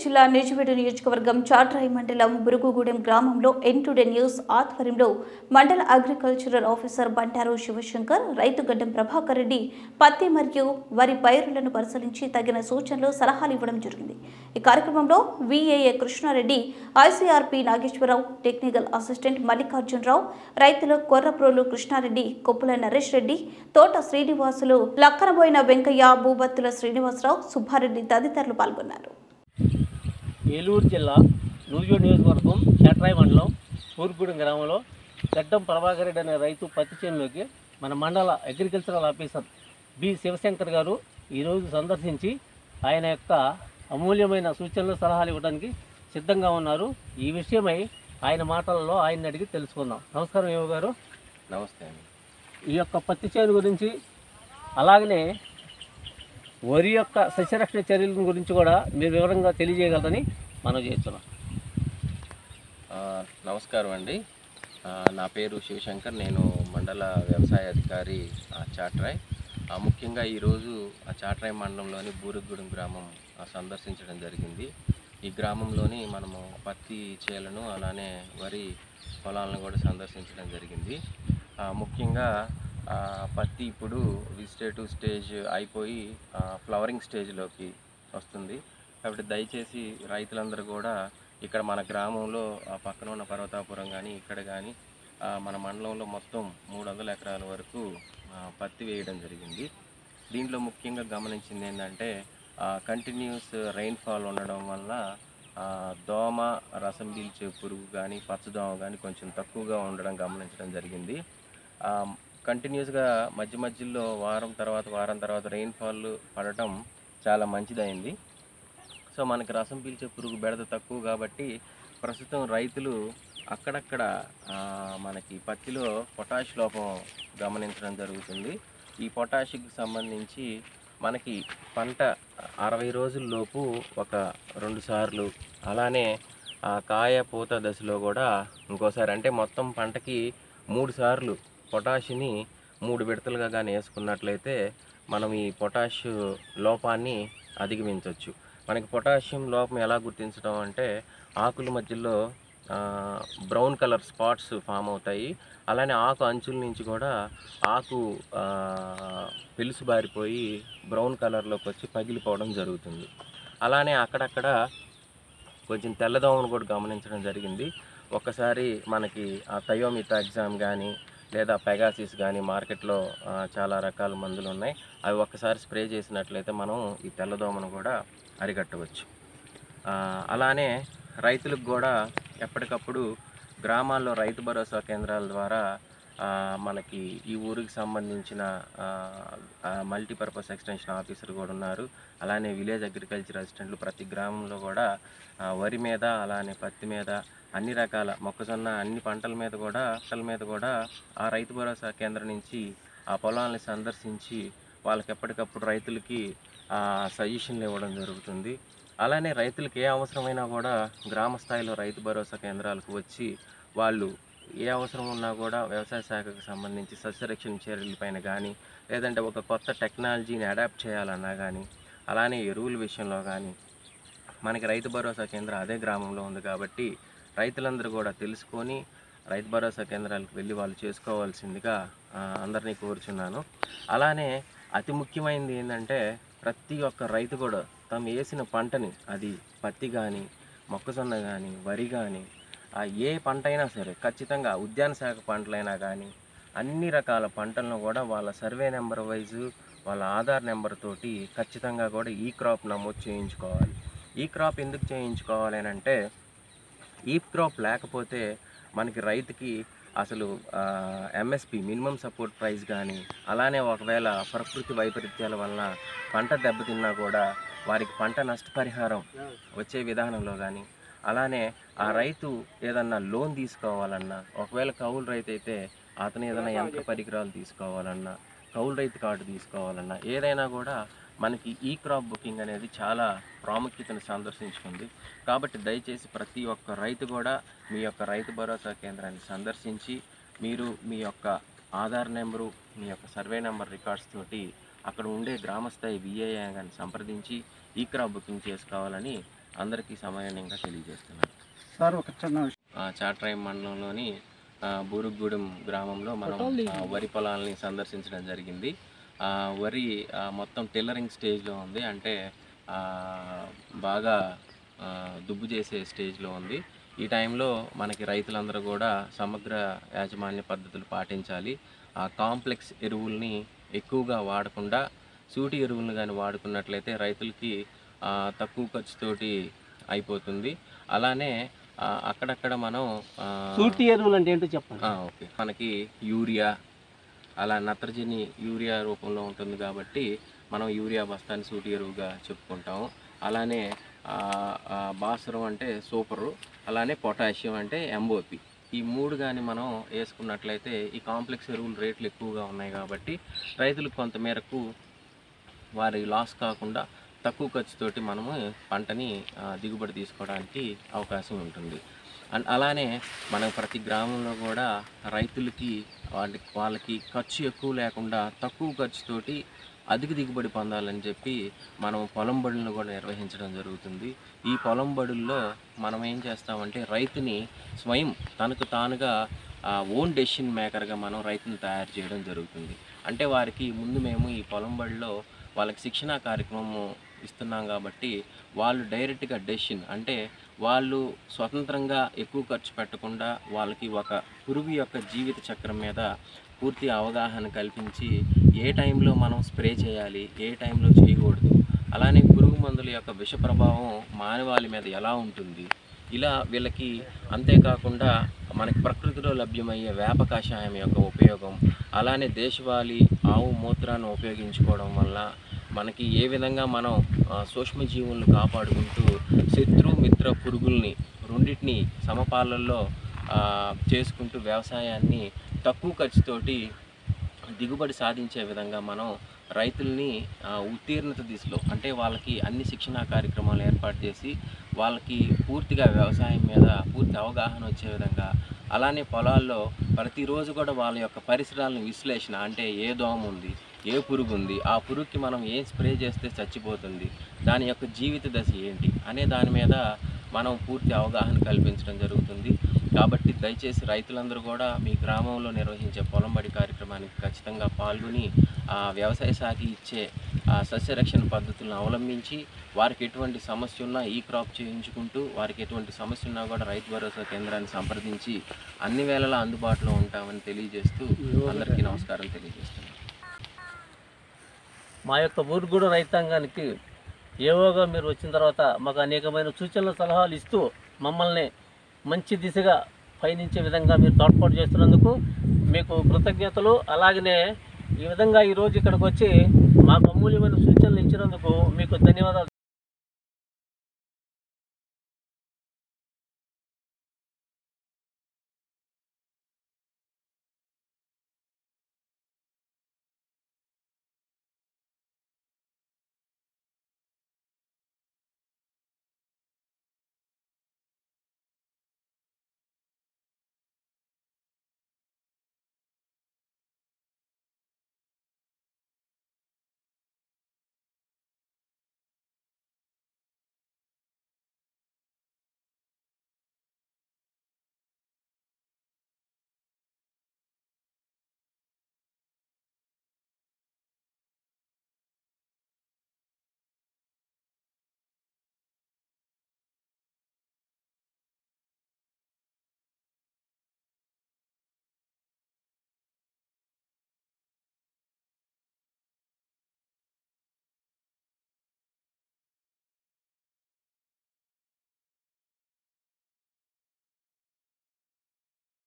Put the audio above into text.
జిల్లా నిజవేడు నియోజకవర్గం చాట్రాయి మండలం బురుగుగూడెం గ్రామంలో ఎన్ టుడే న్యూస్ ఆధ్వర్యంలో మండల అగ్రికల్చరల్ ఆఫీసర్ బంటారు శివశంకర్ రైతు గడ్డం ప్రభాకర్ రెడ్డి పత్తి మరియు వరి పైరులను పరిశీలించి తగిన సూచనలు సలహాలు ఇవ్వడం జరిగింది ఈ కార్యక్రమంలో VAA Krishna Reddy ICRP Nageswara Rao technical assistant Mallikarjuna Rao రైతులు కొర్రప్రోలు కృష్ణారెడ్డి కొప్పుల నరేష్ రెడ్డి తోట శ్రీనివాసులు లక్కనబోయిన వెంకయ్య భూబత్తుల శ్రీనివాసరావు సుబ్బారెడ్డి తదితరులు పాల్గొన్నారు ఏలూరు జిల్లా నూజివీడు నియోజకవర్గం చేట్రాయి మండలం ఊరుగూడెం గ్రామంలో గడ్డం ప్రభాకర్ రెడ్డి అనే రైతు పత్తి చేనులోకి మన మండల అగ్రికల్చరల్ ఆఫీసర్ బి శివశంకర్ గారు ఈరోజు సందర్శించి ఆయన యొక్క అమూల్యమైన సూచనలు సలహాలు ఇవ్వడానికి సిద్ధంగా ఉన్నారు ఈ విషయమై ఆయన మాటలలో ఆయన్ని అడిగి తెలుసుకుందాం నమస్కారం ఏవో గారు నమస్తే అండి ఈ యొక్క పత్తి చేను గురించి అలాగనే వరి యొక్క సస్యరక్షణ చర్యల గురించి కూడా మీరు వివరంగా తెలియజేయగలరని మనం చేస్తున్నాం ఆ, నమస్కారం అండి ఆ, నా పేరు శివశంకర్ నేను మండల వ్యవసాయ అధికారి ఆ, చాట్రాయ్ ఆ, ముఖ్యంగా ఈరోజు ఆ చాట్రాయ్ మండలంలోని బూరుగుగూడెం గ్రామం ఆ, సందర్శించడం జరిగింది ఈ గ్రామంలోని మనము పత్తి చేలను అలానే వరి పొలాలను కూడా సందర్శించడం జరిగింది ఆ, ముఖ్యంగా ఆ, పత్తి ఇప్పుడు విజిటేటివ్ స్టేజ్ అయిపోయి ఆ, ఫ్లవరింగ్ స్టేజ్లోకి వస్తుంది కాబట్టి దయచేసి రైతులందరూ కూడా ఇక్కడ మన గ్రామంలో ఆ పక్కన ఉన్న పర్వతాపురం కానీ ఇక్కడ కానీ మన మండలంలో మొత్తం మూడు వందల ఎకరాల వరకు ఆ, పత్తి వేయడం జరిగింది దీంట్లో ముఖ్యంగా గమనించింది ఏంటంటే కంటిన్యూస్ రెయిన్ఫాల్ ఉండడం వల్ల ఆ, దోమ రసం పీల్చే పురుగు కానీ పచ్చదోమ కానీ కొంచెం తక్కువగా ఉండడం గమనించడం జరిగింది కంటిన్యూస్గా మధ్య మధ్యలో వారం తర్వాత వారం తర్వాత రెయిన్ఫాల్ పడటం చాలా మంచిదైంది సో మనకి రసం పీల్చే పురుగు బెడద తక్కువ కాబట్టి ప్రస్తుతం రైతులు అక్కడక్కడ ఆ, మనకి పత్తిలో పొటాష్ లోపం గమనించడం జరుగుతుంది ఈ పొటాషికి సంబంధించి మనకి పంట అరవై రోజుల్లోపు ఒక రెండు సార్లు అలానే ఆ కాయ పూత దశలో కూడా ఇంకోసారి అంటే మొత్తం పంటకి మూడు సార్లు పొటాషిని మూడు విడతలుగా కానీ వేసుకున్నట్లయితే మనం ఈ పొటాష్ లోపాన్ని అధిగమించవచ్చు మనకి పొటాషియం లోపం ఎలా గుర్తించడం అంటే ఆకుల మధ్యలో బ్రౌన్ కలర్ స్పాట్స్ ఫామ్ అవుతాయి అలానే ఆకు అంచుల నుంచి కూడా ఆకు ఆ, పెలుసు బారిపోయి బ్రౌన్ కలర్లోకి వచ్చి పగిలిపోవడం జరుగుతుంది అలానే అక్కడక్కడ కొంచెం తెల్లదోమను కూడా గమనించడం జరిగింది ఒక్కసారి మనకి ఆ థయోమితా ఎగ్జామ్ కానీ లేదా పెగాసిస్ కానీ మార్కెట్లో ఆ, చాలా రకాల మందులు ఉన్నాయి అవి ఒక్కసారి స్ప్రే చేసినట్లయితే మనం ఈ తెల్లదోమను కూడా అరికట్టవచ్చు ఆ, అలానే రైతులకు కూడా ఎప్పటికప్పుడు గ్రామాల్లో రైతు భరోసా కేంద్రాల ద్వారా ఆ, మనకి ఈ ఊరికి సంబంధించిన మల్టీపర్పస్ ఎక్స్టెన్షన్ ఆఫీసర్ కూడా ఉన్నారు అలానే విలేజ్ అగ్రికల్చర్ అసిస్టెంట్లు ప్రతి గ్రామంలో కూడా ఆ, వరి మీద అలానే పత్తి మీద అన్ని రకాల మొక్కజొన్న అన్ని పంటల మీద కూడా పంటల మీద కూడా ఆ రైతు భరోసా కేంద్రం నుంచి ఆ పొలాలని సందర్శించి వాళ్ళకి ఎప్పటికప్పుడు రైతులకి సజెషన్లు ఇవ్వడం జరుగుతుంది అలానే రైతులకు ఏ అవసరమైనా కూడా గ్రామ స్థాయిలో రైతు భరోసా కేంద్రాలకు వచ్చి వాళ్ళు ఏ అవసరం ఉన్నా కూడా వ్యవసాయ శాఖకు సంబంధించి సస్యరక్షణ చర్యలపైన కానీ లేదంటే ఒక కొత్త టెక్నాలజీని అడాప్ట్ చేయాలన్నా కానీ అలానే ఎరువుల విషయంలో కానీ మనకి రైతు భరోసా కేంద్రం అదే గ్రామంలో ఉంది కాబట్టి రైతులందరూ కూడా తెలుసుకొని రైతు భరోసా కేంద్రాలకు వెళ్ళి వాళ్ళు చేసుకోవాల్సిందిగా ఆ, అందరినీ కోరుచున్నాను అలానే అతి ముఖ్యమైనది ఏంటంటే ప్రతి ఒక్క రైతు కూడా తాము వేసిన పంటని అది పత్తి కానీ మొక్కజొన్న కానీ వరి కానీ ఆ ఏ పంట అయినా సరే ఖచ్చితంగా ఉద్యాన శాఖ పంటలైనా కానీ అన్ని రకాల పంటలను కూడా వాళ్ళ సర్వే నెంబర్ వైజు వాళ్ళ ఆధార్ నెంబర్ తోటి ఖచ్చితంగా కూడా ఈ క్రాప్ నమోదు చేయించుకోవాలి ఈ క్రాప్ ఎందుకు చేయించుకోవాలి అని అంటే ఈ క్రాప్ లేకపోతే మనకి రైతుకి అసలు ఎంఎస్పి మినిమం సపోర్ట్ ప్రైస్ కానీ అలానే ఒకవేళ ప్రకృతి వైపరీత్యాల వలన పంట దెబ్బతిన్నా కూడా వారికి పంట నష్టపరిహారం వచ్చే విధానంలో కానీ అలానే ఆ రైతు ఏదన్నా లోన్ తీసుకోవాలన్నా ఒకవేళ కౌలు రైతు అయితే అతను ఏదైనా యంత్ర పరికరాలు తీసుకోవాలన్నా కౌలు రైతు కార్డు తీసుకోవాలన్నా ఏదైనా కూడా మనకి ఈ క్రాప్ బుకింగ్ అనేది చాలా ప్రాముఖ్యతను సందర్శించుకుంది కాబట్టి దయచేసి ప్రతి ఒక్క రైతు కూడా మీ యొక్క రైతు భరోసా కేంద్రాన్ని సందర్శించి మీరు మీ యొక్క ఆధార్ నెంబరు మీ యొక్క సర్వే నెంబర్ రికార్డ్స్ తోటి అక్కడ ఉండే గ్రామస్థాయి విఏఏ గారిని సంప్రదించి ఈ క్రాప్ బుకింగ్ చేసుకోవాలని అందరికీ సమయంగా తెలియజేస్తున్నాను సార్ ఒక చిన్న విషయం ఆ, చాట్రాయం మండలంలోని ఆ, బూరుగుగూడెం గ్రామంలో మనం ఆ, వరి పొలాలని సందర్శించడం జరిగింది ఆ, వరి ఆ, మొత్తం టిల్లరింగ్ స్టేజ్లో ఉంది అంటే ఆ, బాగా ఆ, దుబ్బు చేసే స్టేజ్లో ఉంది ఈ టైంలో మనకి రైతులందరూ కూడా సమగ్ర యాజమాన్య పద్ధతులు పాటించాలి ఆ కాంప్లెక్స్ ఎరువుల్ని ఎక్కువగా వాడకుండా సూటి ఎరువులను కానీ వాడుకున్నట్లయితే రైతులకి ఆ, తక్కువ ఖర్చుతోటి అయిపోతుంది అలానే ఆ, అక్కడక్కడ మనం ఆ, సూటి ఎరువులు అంటే ఏంటో చెప్పండి ఆ, ఓకే మనకి యూరియా అలా నత్రజని యూరియా రూపంలో ఉంటుంది కాబట్టి మనం యూరియా బస్తాన్ని సూటి ఎరువుగా చెప్పుకుంటాము అలానే ఆ, ఆ, భాస్వరం అంటే సూపరు అలానే పొటాషియం అంటే ఎంఓపి ఈ మూడు కానీ మనం వేసుకున్నట్లయితే ఈ కాంప్లెక్స్ ఎరువుల రేట్లు ఎక్కువగా ఉన్నాయి కాబట్టి రైతులకు కొంతమేరకు వారి లాస్ కాకుండా తక్కువ ఖర్చుతోటి మనము పంటని ఆ, దిగుబడి తీసుకోవడానికి అవకాశం ఉంటుంది అండ్ అలానే మనం ప్రతి గ్రామంలో కూడా రైతులకి వాళ్ళకి వాళ్ళకి ఖర్చు ఎక్కువ లేకుండా తక్కువ ఖర్చుతోటి అధిక దిగుబడి పొందాలని చెప్పి మనం పొలం బడులను కూడా నిర్వహించడం జరుగుతుంది ఈ పొలం బడుల్లో మనం ఏం చేస్తామంటే రైతుని స్వయం తనకు తానుగా ఓన్ డెసిషన్ మేకర్గా మనం రైతుని తయారు చేయడం జరుగుతుంది అంటే వారికి ముందు మేము ఈ పొలం బడిలో వాళ్ళకి శిక్షణా కార్యక్రమం ఇస్తున్నాం కాబట్టి వాళ్ళు డైరెక్ట్గా డెసిషన్ అంటే వాళ్ళు స్వతంత్రంగా ఎక్కువ ఖర్చు పెట్టకుండా వాళ్ళకి ఒక పురుగు యొక్క జీవిత చక్రం మీద పూర్తి అవగాహన కల్పించి ఏ టైంలో మనం స్ప్రే చేయాలి ఏ టైంలో చేయకూడదు అలానే పురుగు మందుల యొక్క విష ప్రభావం మానవాళి మీద ఎలా ఉంటుంది ఇలా వీళ్ళకి అంతేకాకుండా మనకి ప్రకృతిలో లభ్యమయ్యే వేప కషాయం యొక్క ఉపయోగం అలానే దేశవాళీ ఆవు మూత్రాన్ని ఉపయోగించుకోవడం వల్ల మనకి ఏ విధంగా మనం ఆ, సూక్ష్మజీవులను కాపాడుకుంటూ శత్రు మిత్ర పురుగుల్ని రెండింటిని సమపాలల్లో ఆ, చేసుకుంటూ వ్యవసాయాన్ని తక్కువ ఖర్చుతోటి దిగుబడి సాధించే విధంగా మనం రైతుల్ని ఆ, ఉత్తీర్ణత దిశలో అంటే వాళ్ళకి అన్ని శిక్షణా కార్యక్రమాలు ఏర్పాటు చేసి వాళ్ళకి పూర్తిగా వ్యవసాయం మీద పూర్తి అవగాహన వచ్చే విధంగా అలానే పొలాల్లో ప్రతిరోజు కూడా వాళ్ళ యొక్క పరిసరాలను విశ్లేషణ అంటే ఏ దోమ ఉంది ఏ పురుగు ఉంది ఆ పురుగుకి మనం ఏం స్ప్రే చేస్తే చచ్చిపోతుంది దాని యొక్క జీవిత దశ ఏంటి అనే దాని మీద మనం పూర్తి అవగాహన కల్పించడం జరుగుతుంది కాబట్టి దయచేసి రైతులందరూ కూడా మీ గ్రామంలో నిర్వహించే పొలం బడి కార్యక్రమానికి ఖచ్చితంగా పాల్గొని ఆ వ్యవసాయ శాఖ ఇచ్చే ఆ సస్యరక్షణ పద్ధతులను అవలంబించి వారికి ఎటువంటి సమస్య ఉన్నా ఈ క్రాప్ చేయించుకుంటూ వారికి ఎటువంటి సమస్య ఉన్నా కూడా రైతు భరోసా కేంద్రాన్ని సంప్రదించి అన్ని వేళలా అందుబాటులో ఉంటామని తెలియజేస్తూ అందరికీ నమస్కారం తెలియజేస్తున్నాను మా యొక్క ఊరుగూడ రైతాంగానికి ఏవోగా మీరు వచ్చిన తర్వాత మాకు అనేకమైన సూచనలు సలహాలు ఇస్తూ మమ్మల్ని మంచి దిశగా పయనించే విధంగా మీరు తోడ్పాటు చేస్తున్నందుకు మీకు కృతజ్ఞతలు అలాగనే ఈ విధంగా ఈరోజు ఇక్కడికి వచ్చి మాకు అమూల్యమైన సూచనలు ఇచ్చినందుకు మీకు ధన్యవాదాలు